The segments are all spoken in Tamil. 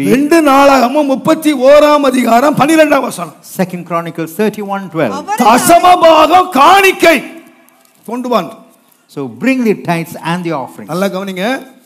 read ரெண்டு நாளாகமும் முப்பத்தி ஓராம் அதிகாரம் பன்னிரெண்டாம் வசனம் Second Chronicles 31 12. அவர் தசமபாகம் காணிக்கை கொண்டு வாங்க So bring the tithes and the offerings. நல்லா கவனிங்க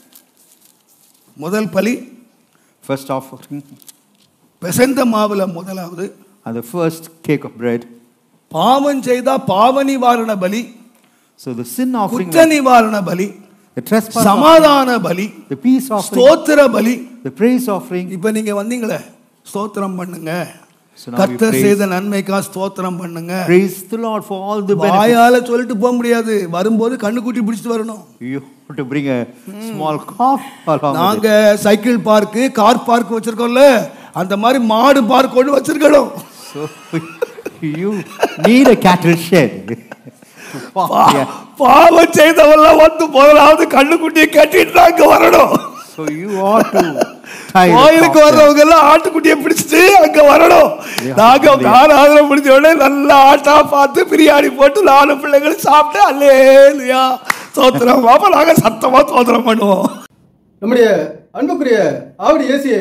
முதல் பலி First offering பிசைந்த மாவுல முதலாவது and the first cake of bread. பாவம் செய்தா பாவ நிவாரண பலி So the sin offering, குற்ற நிவாரண பலி the trespass offering, சமாதான பலி the peace offering, ஸ்தோத்திர பலி the praise offering. இப்ப நீங்க வந்தீங்களே ஸ்தோத்திரம் பண்ணுங்க So now we கர்த்தர் praise, செய்த நன்மைக்கா ஸ்தோத்திரம் பண்ணுங்க praise the Lord for all the benefits. வாயால சொல்லிட்டு போக முடியாது வரும்போது கண்ணுக்குட்டி பிடிச்சிட்டு வரணும் You have to bring a small calf along with நாங்க சைக்கிள் பார்க்கு கார் பார்க் வச்சிருக்கோம்ல அந்த மாதிரி மாடு பார்க் ஒன்று வச்சிருக்கணும் it. So you need a cattle shed. to park பா- there. பாவம் செய்தவெல்லாம் வந்து முதலாவது கண்ணுக்குட்டியை கட்டிட்டு தான் அங்க வரணும் So you ought to tie the கோயிலுக்கு calf there. வர்றவங்க எல்லாம் ஆட்டுக்குட்டியை பிடிச்சிட்டு அங்க வரணும் Yeah. நாங்க ஆராதனை முடிஞ்ச உடனே நல்லா ஆட்டா பார்த்து பிரியாணி போட்டு நாலு பிள்ளைங்களும் சாப்பிட்டு அல்லேலியா சோத்திரம் அப்ப நாங்க சத்தமா சோத்திரம் பண்ணுவோம் நம்முடைய அன்புக்குரிய ஆவடி ஏசிய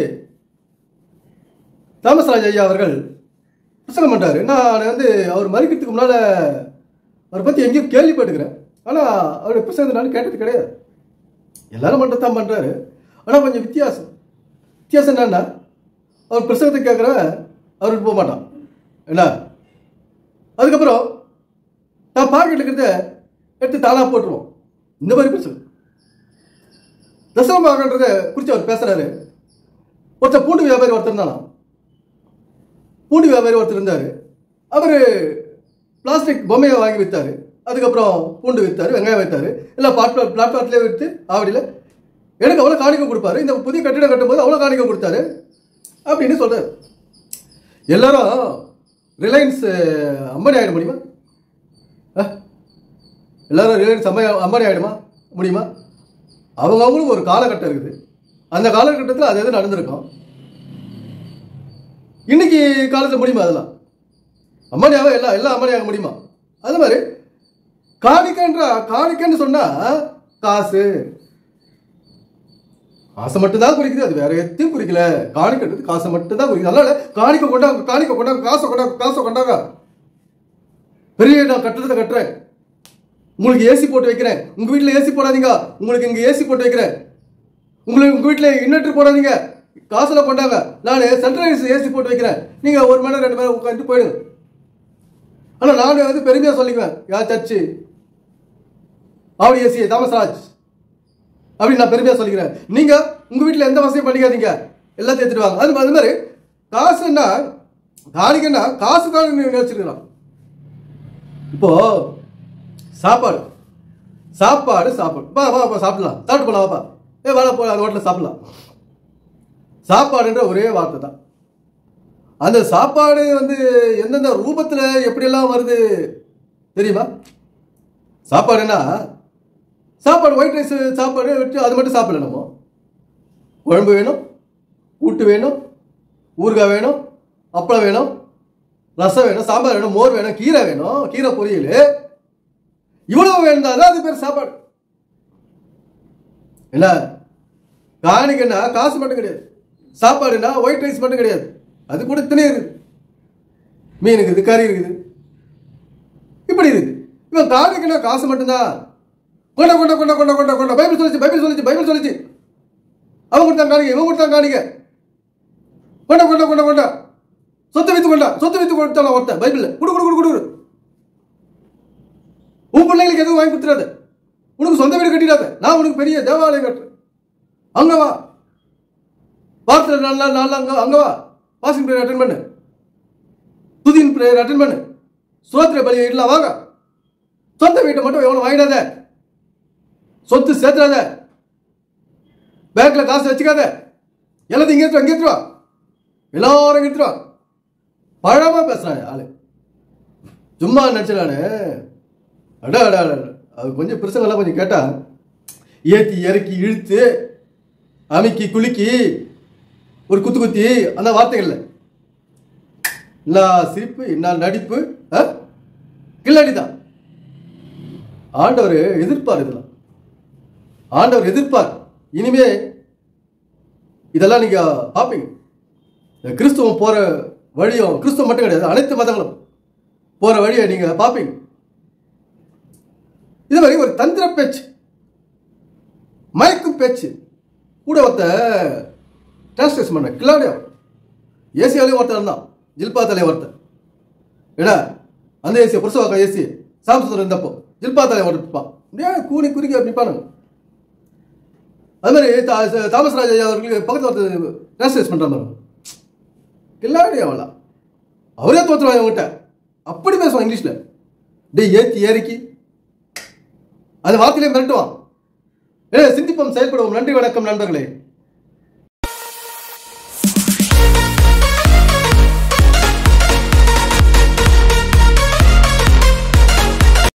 தாமஸ்ராஜ் ஐயா அவர்கள் புத்தகம் பண்றாரு நான் வந்து அவர் மறிக்கிறதுக்கு முன்னால அவரை பத்தி எங்கேயும் கேள்விப்பட்டுக்கிறேன் ஆனா அவருடைய புத்தகத்தை நான் கேட்டது கிடையாது எல்லாரும் மட்டும் பண்றாரு ஆனா கொஞ்சம் வித்தியாசம் வித்தியாசம் என்னன்னா அவர் புத்தகத்தை கேட்குற அவருக்கு போக மாட்டான் என்ன அதுக்கப்புறம் நான் பாக்கெட் இருக்கிறத எடுத்து தானா போட்டுருவோம் இந்த மாதிரி புத்தகம் தசமபாகன்றத குறித்து அவர் பேசுறாரு ஒருத்தர் பூண்டு வியாபாரி ஒருத்தர் இருந்தானா பூண்டு வியாபாரி ஒருத்தர் இருந்தாரு அவர் பிளாஸ்டிக் பொம்மையை வாங்கி வித்தாரு அதுக்கப்புறம் பூண்டு வித்தாரு வெங்காயம் வித்தாரு எல்லாம் பாட் பிளாட்பாட்லேயே விற்று ஆவடியில் எனக்கு அவ்வளோ காணிக்கம் கொடுப்பாரு இந்த புதிய கட்டிடம் கட்டும்போது அவ்வளோ காணிக்கம் கொடுத்தாரு அப்படின்னு சொல்றாரு எல்லாரும் ரிலையன்ஸ் அம்பனி ஆகிட முடியுமா அஹ்? எல்லாரும் ரிலையன்ஸ் அம்மா அம்பானி ஆகிடுமா முடியுமா அவங்க அவங்களுக்கு ஒரு காலகட்டம் இருக்குது அந்த காலகட்டத்தில் அது எது நடந்திருக்கும் இன்னைக்கு காலத்தில் முடியுமா அதெல்லாம் அம்மானியாவை எல்லாம் எல்லாம் அம்மானியாக முடியுமா அது மாதிரி காணிக்கன்ற காணிக்கன்னு சொன்னா காசு காசை மட்டும்தான் குறிக்குது அது வேற எத்தையும் குறிக்கல காணிக்கிறது காசை மட்டும்தான் குறிக்குது அதனால காணிக்க கொண்டாங்க காணிக்க கொண்டாங்க காசை கொண்டாங்க காசை கொண்டாங்க பெரிய நான் கட்டுறதை கட்டுறேன் உங்களுக்கு ஏசி போட்டு வைக்கிறேன் உங்க வீட்டில் ஏசி போடாதீங்க உங்களுக்கு இங்க ஏசி போட்டு வைக்கிறேன் உங்களுக்கு உங்க வீட்டில் இன்வெர்டர் போடாதீங்க காசுல கொண்டாங்க நான் சென்ட்ரலைஸ் ஏசி போட்டு வைக்கிறேன் நீங்க ஒரு மணி நேரம் ரெண்டு மணி நேரம் உட்காந்து போயிடுங்க ஆனா நான் வந்து பெருமையா சொல்லிக்குவேன் யா சர்ச்சு ஆவடி ஏசி தாமஸ்ராஜ் அப்படின்னு நான் பெருமையா சொல்லிக்கிறேன் நீங்க உங்க வீட்டில் எந்த வசதியும் பண்ணிக்காதீங்க எல்லாத்தையும் எடுத்துட்டு வாங்க அது அது மாதிரி காசுன்னா காணிக்கன்னா காசுக்காக நினைச்சிருக்கலாம் இப்போ சாப்பாடு சாப்பாடு சாப்பாடு வா வா வா சாப்பிடலாம் சாப்பிட்டு போலாம் வாப்பா ஏ வாடா போ அந்த ஹோட்டலில் சாப்பிடலாம் சாப்பாடுன்ற ஒரே வார்த்தை தான் அந்த சாப்பாடு வந்து எந்தெந்த ரூபத்தில் எப்படியெல்லாம் வருது தெரியுமா சாப்பாடுன்னா சாப்பாடு ஒயிட் ரைஸ் சாப்பாடு விட்டு அது மட்டும் சாப்பிடல நம்ம குழம்பு வேணும் கூட்டு வேணும் ஊறுகாய் வேணும் அப்பளம் வேணும் ரசம் வேணும் சாம்பார் வேணும் மோர் வேணும் கீரை வேணும் கீரை பொரியல் இவ்வளவு வேணும் தான் அது பேர் சாப்பாடு என்ன காணிக்கன்னா காசு மட்டும் கிடையாது சாப்பாடுனா ஒயிட் ரைஸ் மட்டும் கிடையாது அது கூட இத்தனை இருக்குது மீன் இருக்குது கறி இருக்குது இப்படி இருக்கு இவன் காணிக்கன்னா காசு மட்டும்தான் கொண்ட கொண்ட கொண்ட கொண்ட கொண்ட கொண்ட பைபிள் சொல்லிச்சு பைபிள் சொல்லிச்சு பைபிள் சொல்லிச்சு அவன் கொடுத்தான் காணிக்க இவன் கொடுத்தான் காணிக்க கொண்ட கொண்ட கொண்ட கொண்ட சொத்தை வித்து கொண்டா சொத்தை வித்து கொடுத்தான் ஒருத்தன் பைபிள்ல குடு குடு குடு குடு உன் பிள்ளைங்களுக்கு எதுவும் வாங்கி கொடுத்துடாத உனக்கு சொந்த வீடு கட்டிடாத நான் உனக்கு பெரிய தேவாலயம் கட்டுறேன் அங்க வா வாரத்தில் நாலு நாள் நாலு நாள் அங்க அங்க வா பாசிங் பிரேயர் அட்டன் பண்ணு துதின் பிரேயர் அட்டன் பண்ணு சோத்திர பலியை இடலாம் வாங்க சொந்த வீட்டை மட்டும் எவ்வளவு வாங்கிடாத சொத்து சேர்த்துறாத பேங்க்ல காசு வச்சுக்காத எல்லாத்தையும் இங்கே எடுத்துருவா இங்கே எடுத்துருவா எல்லாரும் இங்கே எடுத்துருவா பழமா பேசுறாங்க ஆளு சும்மா நினச்சிடானு அடா அடா அடா அடா. அது கொஞ்சம் பிரசங்கெல்லாம் கொஞ்சம் கேட்டா ஏத்தி இறக்கி இழுத்து அமுக்கி குலுக்கி ஒரு குத்து குத்தி அந்த வார்த்தைகள்ல என்ன சிரிப்பு என்ன நடிப்பு ஆ? கில்லாடி தான் ஆண்டவர் எதிர்ப்பார் இதெல்லாம் ஆண்டவர் எதிர்ப்பார் இனிமே இதெல்லாம் நீங்க பார்ப்பீங்க இந்த கிறிஸ்துவம் போற வழியும் கிறிஸ்துவம் மட்டும் கிடையாது அனைத்து மதங்களும் போற வழியை நீங்க பார்ப்பீங்க இது மாதிரி ஒரு தந்திர பேச்சு மயக்கும் பேச்சு கூட ஒருத்த டிரான்ஸ்லேஷன் பண்ண கிளாடியோ ஏசியாலையும் ஒருத்தர் இருந்தான் ஜில்பா தலையும் ஒருத்தர் ஏடா அந்த ஏசிய புருஷவாக்க ஏசி சாம்சந்தர் இருந்தப்போ ஜில்பா தலையை ஒருப்பான் அப்படியே கூனி குறுக்கி அப்படி நிப்பானுங்க அது மாதிரி தா- தாமஸ் ராஜ் ஐயா அவர்களுக்கு பக்கத்தில் ஒருத்தர் டிரான்ஸ்லேட் பண்ணுற மாதிரி கில்லாடி அவளா அவரே தோற்றுவாங்க அவங்ககிட்ட அப்படி பேசுவான் இங்கிலீஷில் டேய் ஏத்தி ஏறிக்கி அந்த வார்த்தையிலே மிரட்டுவான் ஏ சிந்திப்போம் செயல்படுவோம் நன்றி வணக்கம் நண்பர்களே